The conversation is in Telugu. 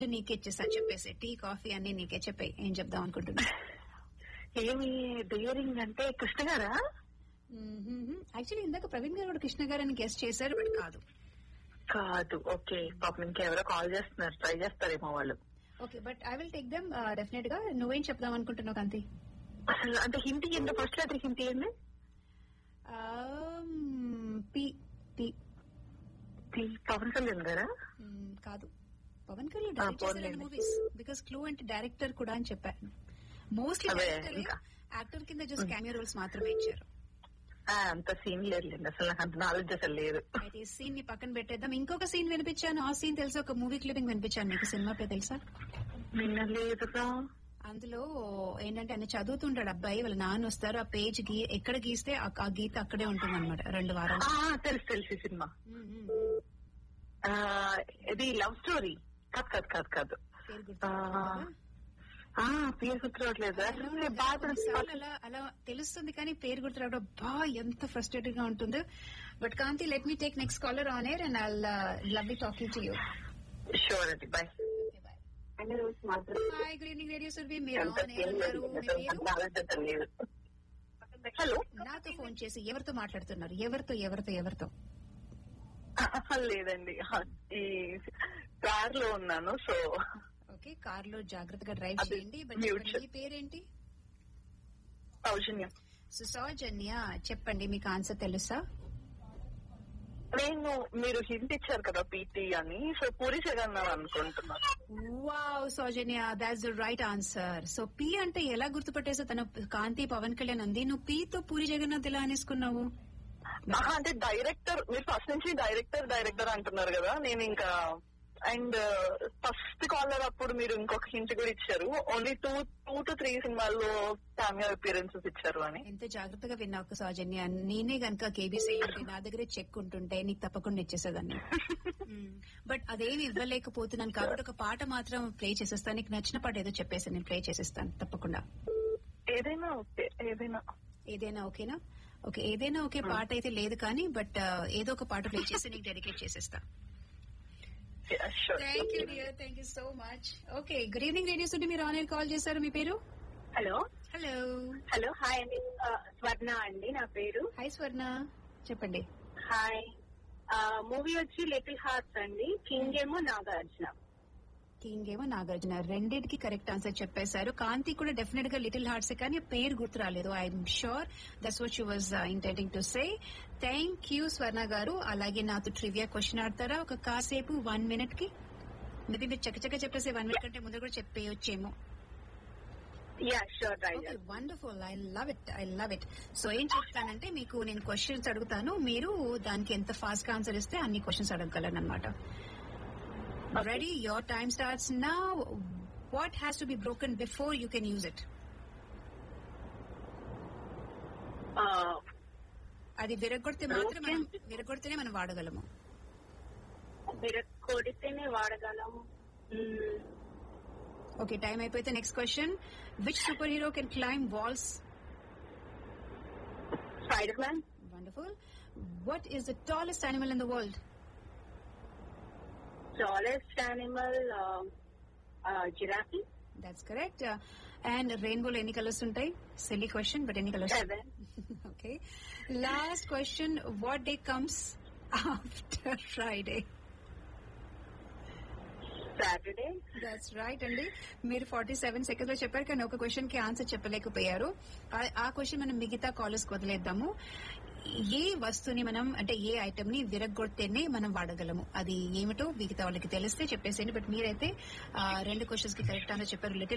నీకే ఇచ్చేసా చెప్పేసి టీ కాఫీ అన్ని నీకే చెప్పాయి ఏం చెప్దాం అనుకుంటున్నా ఏమి డేరింగ్ అంటే కృష్ణ గారా యాక్చువల్లీ ఇందాక ప్రవీణ్ గారు కూడా కృష్ణ గారు అని గెస్ట్ చేశారు బట్ కాదు కాదు ఓకే పాపం ఇంకెవరో కాల్ చేస్తున్నారు ట్రై చేస్తారేమో వాళ్ళు okay but I will take them definite గా నువ్వేం చెప్దాం అనుకుంటున్నావు కాంతి అసలు అంటే హిందీ ఏంటో ఫస్ట్ లెటర్ హిందీ ఏంది పి పి తి పవన్ కళ్యాణ్ గారా కాదు పవన్ కళ్యాణ్ ఆ, డైరెక్ట్ చేసిన పోన్లేండి. మూవీస్ బికాస్ క్లూ అంటే డైరెక్టర్ కూడా అని చెప్పాను మోస్ట్లీ అదే, డైరెక్టర్ ఇంకా. యాక్టర్ కింద జస్ట్ క్యామియో రోల్స్ మాత్రమే ఇచ్చారు ఆ, అంత సీన్ లేదులేండి అసలు నాకు అంత నాలెడ్జ్ అసలు లేదు అయితే ఈ సీన్ ని పక్కన పెట్టేద్దాం ఇంకొక సీన్ వినిపించాను ఆ సీన్ తెలుసా ఒక మూవీ క్లిపింగ్ వినిపించాను మీకు సినిమా పేరు తెలుసా వినలేదుగా అందులో ఏంటంటే ఆయన చదువుతుంటాడు అబ్బాయి వాళ్ళ నాన్న వస్తారు ఆ పేజ్ గీ ఎక్కడ గీస్తే ఆ ఆ గీత అక్కడే ఉంటుంది అనమాట రెండు వారాలు ఆ, తెలుసు తెలుసు ఈ సినిమా ఆ, ఇది లవ్ స్టోరీ కాదు కాదు కాదు కాదు పేరు గుర్తు ఆ, ఆ, పేరు గుర్తురావట్లేదు అసలు బాగా తెలుసు. అలా అలా తెలుస్తుంది కానీ పేరు గుర్తు రావడం బా ఎంత ఫ్రస్ట్రేటెడ్ గా ఉంటుందో but Kanthi let me take next caller on air and I love you talking to you sure అండి bye hi good evening radio సుర్వి మీరు ఆన్ ఎయిర్ ఉన్నారు మీ పేరు నాలెడ్జ్ అసలు లేదు హలో నాతో ఫోన్ చేసి ఎవరితో మాట్లాడుతున్నారు ఎవరితో ఎవరితో ఎవరితో లేదండి ఈ కార్ లో ఉన్నాను సో ఓకే కార్ లో జాగ్రత్తగా డ్రైవ్ అది చేయండి బట్ mute చెప్పండి, మీ పేరేంటి సౌజన్య సో సౌజన్య చెప్పండి మీకు ఆన్సర్ తెలుసా నేను మీరు హింట్ ఇచ్చారు కదా పీటీ అని సో పూరి జగన్నాథ్ అనుకుంటున్నాను wow Soujanya that's the right answer so P అంటే ఎలా గుర్తుపట్టేసా తన కాంతి పవన్ కళ్యాణ్ అంది నువ్వు పి తో పూరి జగన్నాథ్ ఎలా అనేసుకున్నావు ఆహా, అంటే డైరెక్టర్ మీరు ఫస్ట్ నుంచి డైరెక్టర్ డైరెక్టర్ అంటున్నారు కదా నేను ఇంకా అండ్ ఫస్ట్ కాలర్ అప్పుడు మీరు ఇంకొక హింట్ కూడా ఇచ్చారు only two two to three సినిమాల్లో క్యామియో అపియరెన్సెస్ ఇచ్చారు అని ఎంత జాగ్రత్తగా విన్నావు సౌజన్య నేనే గనక కేబీసీ ఉంటే నా దగ్గరే చెక్ ఉంటుంటే నీకు తప్పకుండా ఇచ్చేసేదాన్ని బట్ అదేమి ఇవ్వలేకపోతున్నాను కాబట్టి ఒక పాట మాత్రం ప్లే చేసేస్తాను నీకు నచ్చిన పాట ఏదో చెప్పేసి నేను ప్లే చేసేస్తాను తప్పకుండా ఏదైనా ఓకే ఏదైనా ఏదైనా ఓకేనా ఓకే ఏదైనా ఓకే పాట అయితే లేదు కానీ బట్ ఏదో ఒక పాట ప్లే చేసి నీకు డెడికేట్ చేసేస్తా sure thank you dear thank you so much okay good evening radio studio మీరు ఆన్ కాల్ చేశారు మీ పేరు హలో హలో హలో హాయ్ అండి ఆ, స్వర్ణ అండి నా పేరు హాయ్ స్వర్ణ చెప్పండి హాయ్ మూవీ వచ్చి లిటిల్ హార్ట్స్ అండి కింగ్ ఏమో నాగార్జున కింగ్ ఏమో నాగార్జున రెండింటికి కరెక్ట్ ఆన్సర్ చెప్పేశారు కాంతి కూడా డెఫినెట్ గా లిటిల్ హార్ట్స్ కానీ పేరు గుర్తు రాలేదు I'm sure that's what you was intending to say thank you Swarna గారు అలాగే నాతో ట్రివియా క్వశ్చన్ ఆడతారా ఒక కాసేపు వన్ మినిట్ కి మేబీ మీరు చక్కచక్క చెప్పేసి వన్ మినిట్ కంటే ముందు కూడా చెప్పేయొచ్చేమో yeah sure okay right wonderful I love it I love it so ఏం చెప్తానంటే మీకు నేను క్వశ్చన్స్ అడుగుతాను మీరు దానికి ఎంత ఫాస్ట్ గా ఆన్సర్ ఇస్తే అన్ని క్వశ్చన్స్ అడగగలను అనమాట ready your time starts now what has to be broken before you can use it అది విరగొడితే మాత్రం మనం విరగొడితేనే మనం వాడగలము మీరు కొడితేనే వాడగలం మ్మ్. ఓకే టైం అయిపోతే next question which superhero can climb walls spider man wonderful what is the tallest animal in the world tallest animal giraffe that's correct and రెయిన్బోలో ఎన్ని కలర్స్ ఉంటాయి సిల్లీ క్వశ్చన్ బట్ ఎన్ని colours seven okay last question what day comes after Friday Saturday that's right అండి మీరు ఫార్టీ సెవెన్ సెకండ్స్ లో చెప్పారు కానీ ఒక క్వశ్చన్ కి ఆన్సర్ చెప్పలేకపోయారు ఆ- ఆ క్వశ్చన్ మనం మిగతా కాలర్స్ వదిలేద్దాము ఏ వస్తువుని మనం అంటే ఏ ఐటమ్ ని విరగొడితేనే మనం వాడగలము అది ఏమిటో మిగతా వాళ్ళకి తెలిస్తే చెప్పేసేయండి బట్ మీరైతే ఆ, రెండు క్వశ్చన్స్ కి కరెక్ట్ ఆన్సర్ చెప్పారు లిటిల్